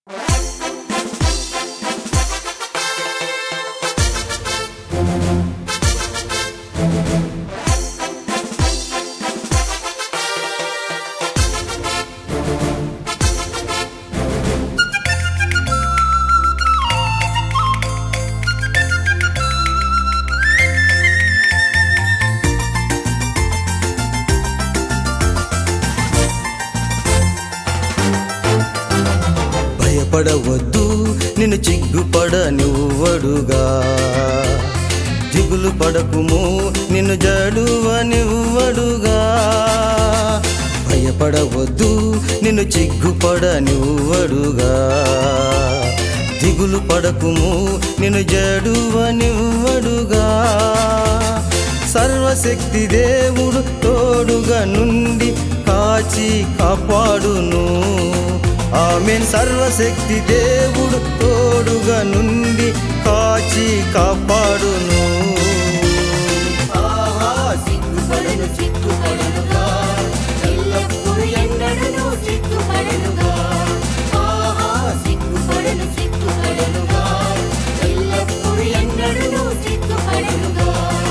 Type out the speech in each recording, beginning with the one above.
భయపడవద్దు నిన్ను చిగ్గుపడనివ్వడుగా దిగులు పడకుము నిన్ను జడువనివ్వడుగా భయపడవద్దు నిన్ను చిగ్గుపడనివ్వడుగా దిగులు పడకుము నిన్ను జడువనివ్వడుగా సర్వశక్తి దేవుడు తోడుగా నుండి కాచి కాపాడును ఆమెన్ సర్వశక్తి దేవుడు తోడుగా నుండి కాచి కాపాడును ఆహా సిగ్గుపడను సిగ్గుపడనుగా ఎల్లప్పుడూ ఎన్నడను సిగ్గుపడనుగా ఆహా సిగ్గుపడను సిగ్గుపడనుగా ఎల్లప్పుడూ ఎన్నడను సిగ్గుపడనుగా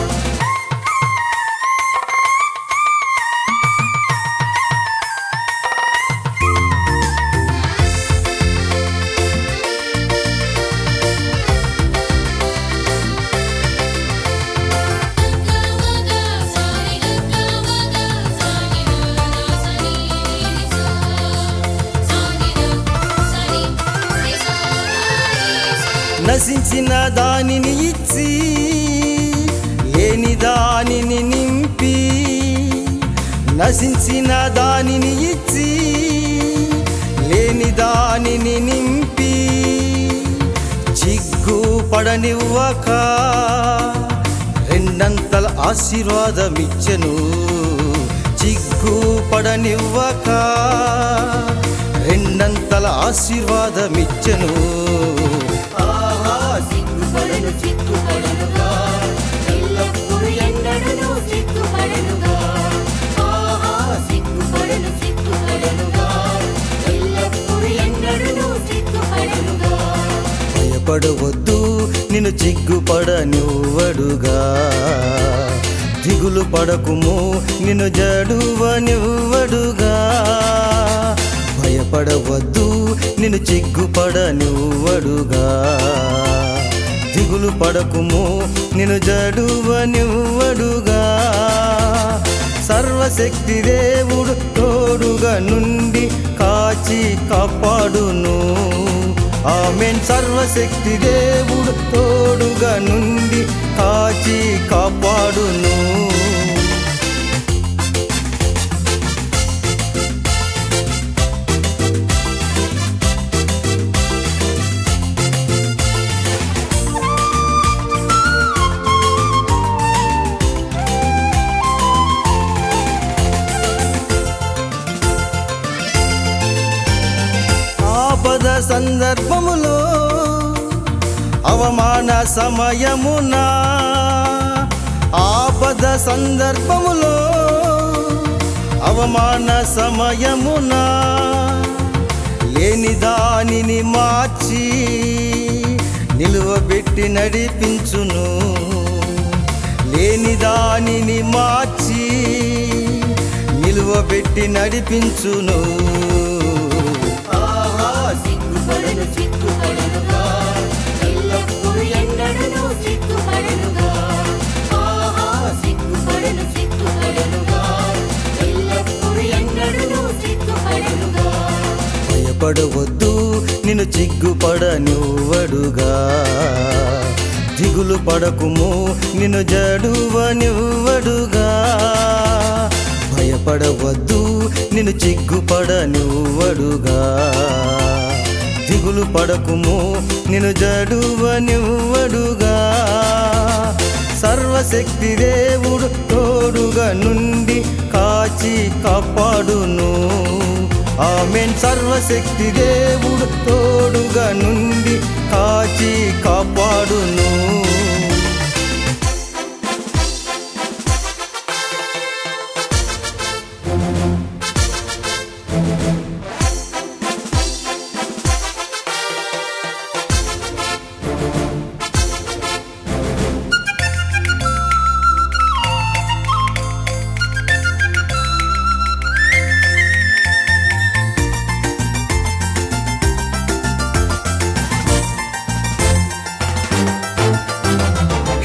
నశించిన దానిని ఇచ్చి లేని దానిని నింపి నశించిన దానిని ఇచ్చి లేని దానిని నింపి చిగ్గు పడనివ్వక రెండంతల ఆశీర్వాదమిచ్చెను చిగ్గు పడనివ్వక రెండంతల ఆశీర్వాదమిచ్చెను ఆహా సిగ్గుపడను సిగ్గుపడనుగా ఎల్లప్పుడూ ఎన్నడను సిగ్గుపడనుగా ఆహా సిగ్గుపడను సిగ్గుపడనుగా ఎల్లప్పుడూ ఎన్నడను సిగ్గుపడనుగా భయపడవద్దు నిన్ను చిగ్గుపడనివ్వడుగా దిగులు పడకుము నిన్ను జడువనివ్వడుగా భయపడవద్దు నిన్ను చిగ్గుపడనివ్వడుగా దిగులు పడకుము నిన్ను జడువనివ్వడుగా సర్వశక్తి దేవుడు తోడుగా నుండి కాచి కాపాడును ఆమెన్ సర్వశక్తి దేవుడు తోడుగా నుండి కాచి కాపాడును ఆపద సందర్భములో అవమాన సమయమున ఆపద సందర్భములో అవమాన సమయమున లేని దానిని మార్చి నిలువబెట్టి నడిపించును లేని దానిని మార్చి నిలువబెట్టి నడిపించును ఆహా సిగ్గుపడను సిగ్గుపడనుగా ఎల్లప్పుడూ ఎన్నడను సిగ్గుపడనుగా ఆహా సిగ్గుపడను సిగ్గుపడనుగా ఎల్లప్పుడూ ఎన్నడను సిగ్గుపడనుగా భయపడవద్దు నిన్ను చిగ్గుపడనివ్వడుగా దిగులు పడకుము నిన్ను జడువనివ్వడుగా భయపడవద్దు నిన్ను చిగ్గుపడనివ్వడుగా దిగులు పడకుము నిన్ను జడువనివ్వడుగా సర్వశక్తి దేవుడు తోడుగా నుండి కాచి కాపాడును ఆమెన్ సర్వశక్తి దేవుడు తోడుగా నుండి కాచి కాపాడును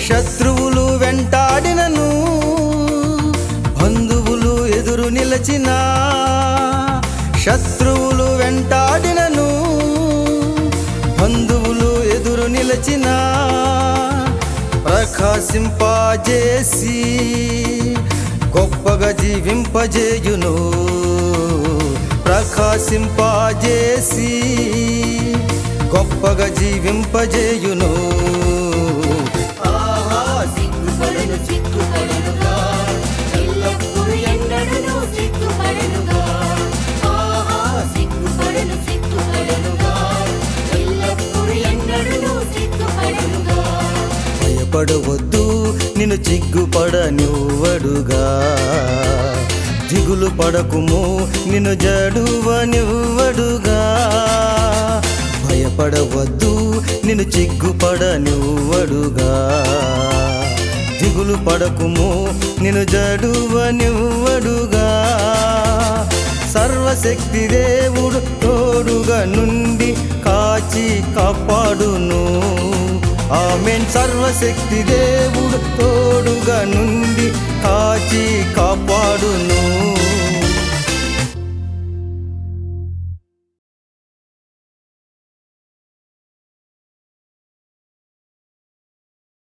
శత్రువులు వెంటాడినను బంధువులు ఎదురు నిలచిన శత్రువులు వెంటాడినను బంధువులు ఎదురు నిలచిన ప్రకాశింపజేసి గొప్పగా జీవింపజేయును ప్రకాశింపజేసి గొప్పగా జీవింపజేయును ఆహా సిగ్గుపడను సిగ్గుపడనుగా ఎల్లప్పుడూ ఎన్నడను సిగ్గుపడనుగా ఆహా సిగ్గుపడను సిగ్గుపడనుగా ఎల్లప్పుడూ ఎన్నడను సిగ్గుపడనుగా భయపడవద్దు నిన్ను చిగ్గుపడనివ్వడుగా దిగులు పడకుము నిన్ను జడువనివ్వడుగా భయపడవద్దు నిన్ను చిగ్గుపడనివ్వడుగా దిగులు పడకుము నిన్ను జడువనివ్వడుగా సర్వశక్తి దేవుడు తోడుగా నుండి కాచి కాపాడును ఆమెన్ సర్వశక్తి దేవుడు తోడుగా నుండి కాచి కాపాడును